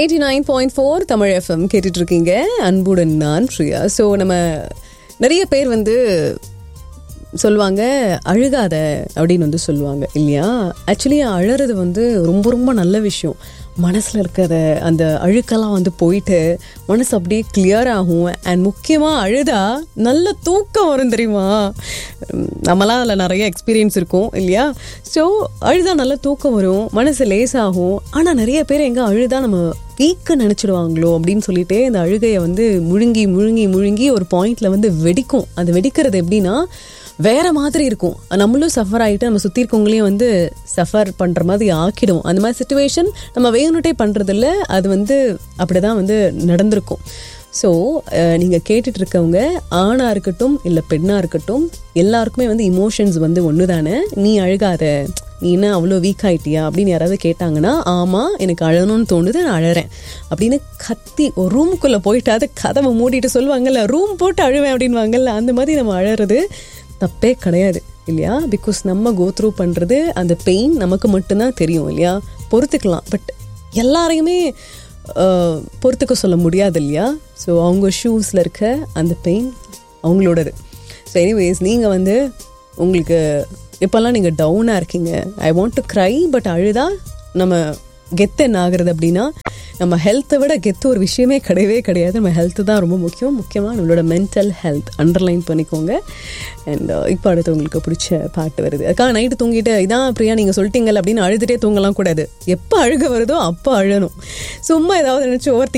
eighty nine point four Tamil FM கேட்டுட்டு இருக்கீங்க அன்புடன் நான் பிரியா ஸோ நம்ம நிறைய பேர் வந்து சொல்லுவாங்க அழுகாத அப்படின்னு வந்து சொல்லுவாங்க இல்லையா ஆக்சுவலி அழறது வந்து ரொம்ப ரொம்ப நல்ல விஷயம் மனசில் இருக்கிற அந்த அழுக்கெல்லாம் வந்து போயிட்டு மனசு அப்படியே கிளியர் ஆகும் அண்ட் முக்கியமாக அழுதா நல்ல தூக்கம் வரும் தெரியுமா உம், நம்மலாம் அதில் நிறைய எக்ஸ்பீரியன்ஸ் இருக்கும் இல்லையா ஸோ அழுதா நல்ல தூக்கம் வரும் மனசு லேசாகும் ஆனால் நிறைய பேர் எங்கே அழுதா நம்ம வீக்க நினச்சிடுவாங்களோ அப்படின்னு சொல்லிட்டு இந்த அழுகையை வந்து முழுங்கி முழுங்கி முழுங்கி ஒரு பாயிண்ட்ல வந்து வெடிக்கும் அது வெடிக்கிறது எப்படின்னா வேற மாதிரி இருக்கும் நம்மளும் சஃபர் ஆகிட்டு நம்ம சுற்றி இருக்கவங்களையும் வந்து சஃபர் பண்ணுற மாதிரி ஆக்கிடும் அந்த மாதிரி சுச்சுவேஷன் நம்ம வேணுட்டே பண்ணுறதில்ல அது வந்து அப்படிதான் வந்து நடந்திருக்கும் ஸோ நீங்கள் கேட்டுட்டு இருக்கவங்க ஆணாக இருக்கட்டும் இல்லை பெண்ணாக இருக்கட்டும் எல்லாருக்குமே வந்து இமோஷன்ஸ் வந்து ஒன்று தானே நீ அழுகாத நீ என்ன அவ்வளோ வீக் ஆயிட்டியா அப்படின்னு யாராவது கேட்டாங்கன்னா ஆமாம் எனக்கு அழணும்னு தோணுது நான் அழறேன் அப்படின்னு கத்தி ஒரு ரூமுக்குள்ளே போயிட்டாது கதவை மூடிட்டு சொல்லுவாங்கல்ல ரூம் போட்டு அழுவேன் அப்படின்வாங்கல்ல அந்த மாதிரி நம்ம அழறது தப்பே கிடையாது இல்லையா பிகாஸ் நம்ம கோ த்ரூ பண்ணுறது அந்த பெயின் நமக்கு மட்டும்தான் தெரியும் இல்லையா பொறுத்துக்கலாம் பட் எல்லாரையுமே அஹ், பொறுத்துக்க சொல்ல முடியாது இல்லையா ஸோ அவங்க ஷூஸில் இருக்க அந்த பெயின் அவங்களோடது ஸோ எனிவேஸ் நீங்கள் வந்து உங்களுக்கு இப்போல்லாம் நீங்கள் டவுனாக இருக்கீங்க I want to cry but அழுதா நம்ம கெத்து என்ன ஆகுறது அப்படின்னா நம்ம ஹெல்த்தை விட கெத்து ஒரு விஷயமே கிடையவே கிடையாது நம்ம ஹெல்த்து தான் ரொம்ப முக்கியம் முக்கியமாக நம்மளோட மென்டல் ஹெல்த் அண்டர்லைன் பண்ணிக்கோங்க அண்ட் இப்போ அடுத்து உங்களுக்கு பிடிச்ச பாட்டு வருது அதுக்காக நைட்டு தூங்கிட்டு இதான் பிரியா நீங்கள் சொல்லிட்டீங்கல்ல அப்படின்னு அழுதுகிட்டே தூங்கலாம் கூடாது எப்போ அழுக வருதோ அப்போ அழணும் சும்மா ஏதாவது நினச்சி ஓவர்